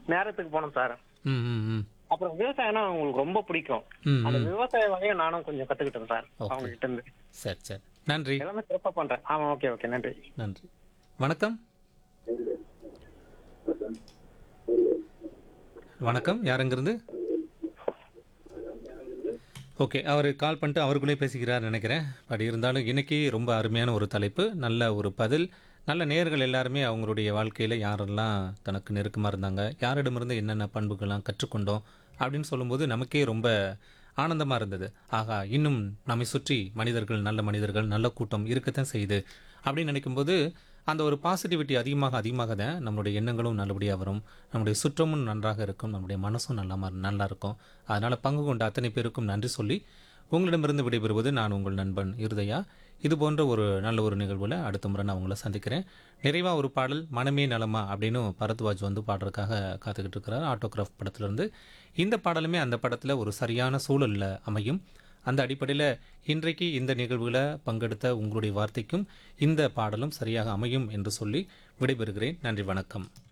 நேரத்துக்கு போனோம் சார் ம் ம் ம் அப்புறம் விவசாயம்னா அவங்களுக்கு ரொம்ப பிடிக்கும் ம், அந்த ம் விவசாய வகையை நானும் கொஞ்சம் கத்துக்கிட்டேன் சார் Okay. அவங்க கிட்ட இருந்து சரி சரி நன்றி எல்லாமே சிறப்பா பண்றேன் ஆமா ஓகே ஓகே நன்றி நன்றி வணக்கம் வணக்கம் யாருங்கிருந்து ஓகே அவர் கால் பண்ணிட்டு அவருக்குள்ளே பேசிக்கிறார் நினைக்கிறேன் பட் இருந்தாலும் இன்னைக்கு ரொம்ப அருமையான ஒரு தலைப்பு நல்ல ஒரு பதில் நல்ல நேயர்கள் எல்லாருமே அவங்களுடைய வாழ்க்கையில் யாரெல்லாம் தனக்கு நெருக்கமாக இருந்தாங்க யாரிடமிருந்து என்னென்ன பண்புகள்லாம் கற்றுக்கொண்டோம் அப்படின்னு சொல்லும்போது நமக்கே ரொம்ப ஆனந்தமாக இருந்தது ஆகா இன்னும் நம்மை சுற்றி மனிதர்கள் நல்ல மனிதர்கள் நல்ல கூட்டம் இருக்கத்தான் செய்யுது அப்படின்னு நினைக்கும்போது அந்த ஒரு பாசிட்டிவிட்டி அதிகமாக அதிகமாக தான் நம்மளுடைய எண்ணங்களும் நல்லபடியாக வரும் நம்முடைய சுற்றமும் நன்றாக இருக்கும் நம்முடைய மனசும் நல்லா மா- நல்லா இருக்கும் அதனால் பங்கு கொண்ட அத்தனை பேருக்கும் நன்றி சொல்லி உங்களிடமிருந்து விடைபெறுவது நான் உங்கள் நண்பன் இருதயா இது போன்ற ஒரு நல்ல ஒரு நிகழ்வில் அடுத்த முறை நான் உங்களை சந்திக்கிறேன் நிறைவாக ஒரு பாடல் மனமே நலமா அப்படின்னு பரத்வாஜ் வந்து பாடுறதுக்காக காத்துக்கிட்டு இருக்கிறார் ஆட்டோகிராஃப் படத்துலேருந்து இந்த பாடலுமே அந்த படத்தில் ஒரு சரியான சூழலில் அமையும் அந்த அடிப்படையில் இன்றைக்கு இந்த நிகழ்வில் பங்கெடுத்த உங்களுடைய வார்த்தைக்கும் இந்த பாடலும் சரியாக அமையும் என்று சொல்லி விடைபெறுகிறேன் நன்றி வணக்கம்